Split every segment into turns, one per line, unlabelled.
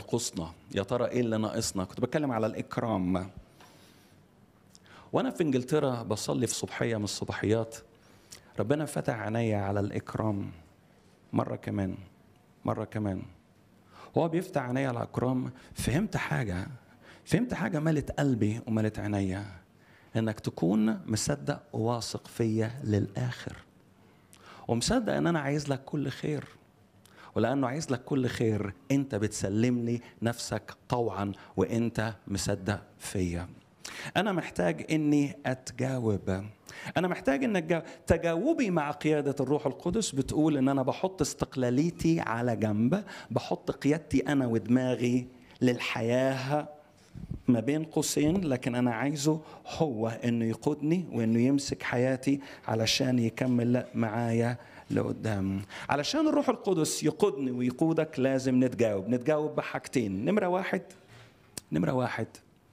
ينقصنا يا ترى ايه اللي ناقصنا كنت بتكلم على الاكرام وانا في انجلترا بصلي في صبحيه من الصباحيات ربنا فتح عينيا على الاكرام مره كمان مره كمان هو بيفتح عينيا على الاكرام فهمت حاجه فهمت حاجه ملت قلبي وملت عينيا انك تكون مصدق وواثق فيا للاخر ومصدق ان انا عايز لك كل خير ولانه عايز لك كل خير انت بتسلم لي نفسك طوعا وانت مصدق فيا انا محتاج اني اتجاوب انا محتاج ان أتجاوب. تجاوبي مع قياده الروح القدس بتقول ان انا بحط استقلاليتي على جنب بحط قيادتي انا ودماغي للحياه ما بين قوسين لكن انا عايزه هو انه يقودني وانه يمسك حياتي علشان يكمل معايا لقدام علشان الروح القدس يقودني ويقودك لازم نتجاوب نتجاوب بحاجتين نمرة واحد نمرة واحد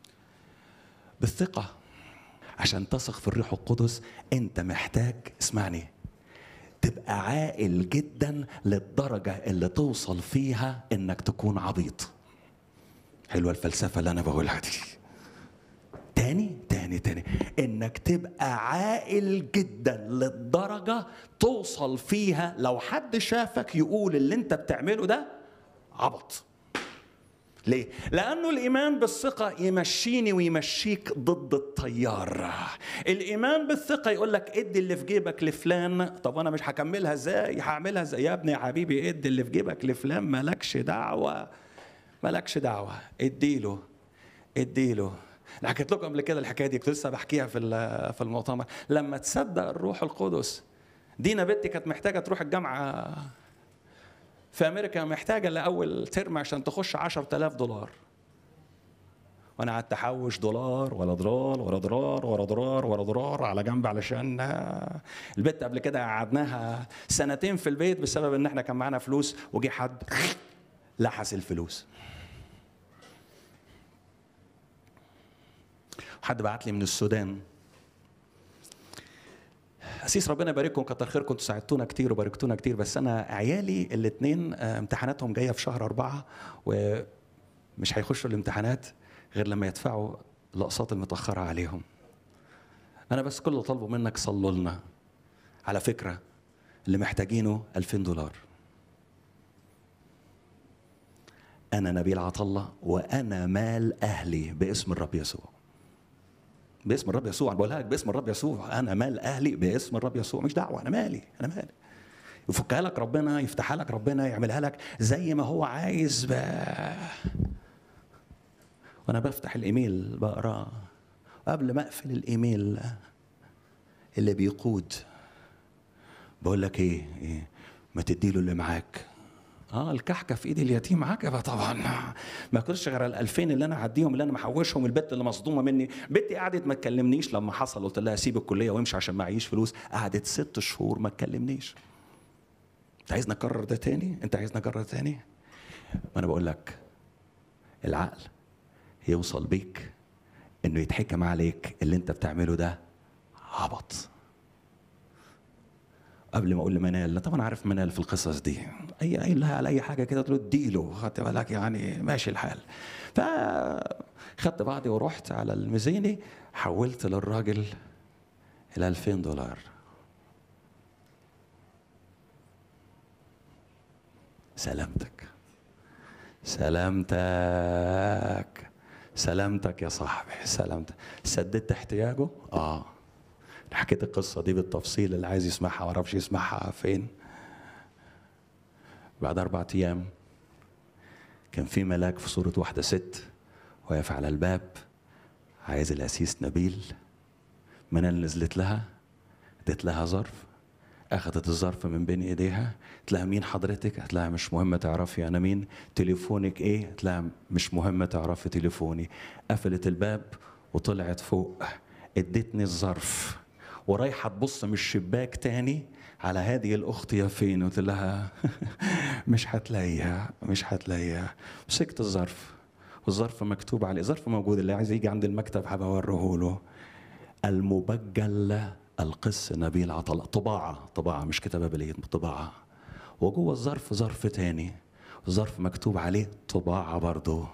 بالثقة عشان تثق في الروح القدس انت محتاج اسمعني تبقى عاقل جدا للدرجة اللي توصل فيها انك تكون عبيط حلوة الفلسفة اللي انا بقولها دي تاني تاني تاني انك تبقى عاقل جدا للدرجة توصل فيها لو حد شافك يقول اللي انت بتعمله ده عبط ليه؟ لأنه الإيمان بالثقة يمشيني ويمشيك ضد التيار. الإيمان بالثقة يقول لك ادي اللي في جيبك لفلان، طب أنا مش هكملها إزاي؟ هعملها إزاي؟ يا ابني يا حبيبي ادي اللي في جيبك لفلان مالكش دعوة. مالكش دعوة، اديله اديله. أنا حكيت لكم قبل كده الحكاية دي كنت لسه بحكيها في في المؤتمر، لما تصدق الروح القدس دينا بنتي كانت محتاجة تروح الجامعة في امريكا محتاجه لاول ترم عشان تخش 10000 دولار وانا قعدت احوش دولار ولا دولار ولا دولار ولا دولار ولا دولار على جنب علشان البت قبل كده قعدناها سنتين في البيت بسبب ان احنا كان معانا فلوس وجي حد لحس الفلوس حد بعت لي من السودان اسيس ربنا يبارككم كتر خيركم انتوا ساعدتونا كتير وباركتونا كتير بس انا عيالي الاثنين امتحاناتهم جايه في شهر أربعة ومش هيخشوا الامتحانات غير لما يدفعوا الاقساط المتاخره عليهم انا بس كل اللي طالبه منك صلوا لنا على فكره اللي محتاجينه 2000 دولار انا نبيل عطله وانا مال اهلي باسم الرب يسوع باسم الرب يسوع انا بقولها لك باسم الرب يسوع انا مال اهلي باسم الرب يسوع مش دعوه انا مالي انا مالي يفكها لك ربنا يفتحها لك ربنا يعملها لك زي ما هو عايز ب... وانا بفتح الايميل بقراه قبل ما اقفل الايميل اللي بيقود بقول لك ايه, إيه؟ ما تديله اللي معاك اه الكحكه في ايد اليتيم عجبه طبعا ما كنتش غير ال 2000 اللي انا عديهم اللي انا محوشهم البت اللي مصدومه مني بنتي قعدت ما تكلمنيش لما حصل قلت لها سيب الكليه وامشي عشان معيش فلوس قعدت ست شهور ما تكلمنيش انت عايز نكرر ده تاني انت عايز نكرر تاني ما انا بقول لك العقل يوصل بيك انه يتحكم عليك اللي انت بتعمله ده عبط قبل ما اقول لمنال طبعا عارف منال في القصص دي اي اي لها على اي حاجه كده تقول اديله خدت بالك يعني ماشي الحال فخدت بعضي ورحت على الميزاني حولت للراجل ال 2000 دولار سلامتك سلامتك سلامتك يا صاحبي سلامتك سددت احتياجه اه حكيت القصه دي بالتفصيل اللي عايز يسمعها ما اعرفش يسمعها فين بعد اربع ايام كان في ملاك في صوره واحده ست واقف على الباب عايز الاسيس نبيل منال نزلت لها اديت لها ظرف اخذت الظرف من بين ايديها قلت لها مين حضرتك؟ قالت لها مش مهم تعرفي انا مين؟ تليفونك ايه؟ قلت لها مش مهم تعرفي تليفوني قفلت الباب وطلعت فوق ادتني الظرف ورايحه تبص من الشباك تاني على هذه الاخت يا فين قلت لها مش هتلاقيها مش هتلاقيها مسكت الظرف والظرف مكتوب عليه الظرف موجود اللي عايز يجي عند المكتب هبقى اوريه له المبجل القس نبيل عطل طباعة طباعة مش كتابة باليد طباعة وجوه الظرف ظرف تاني ظرف مكتوب عليه طباعة برضه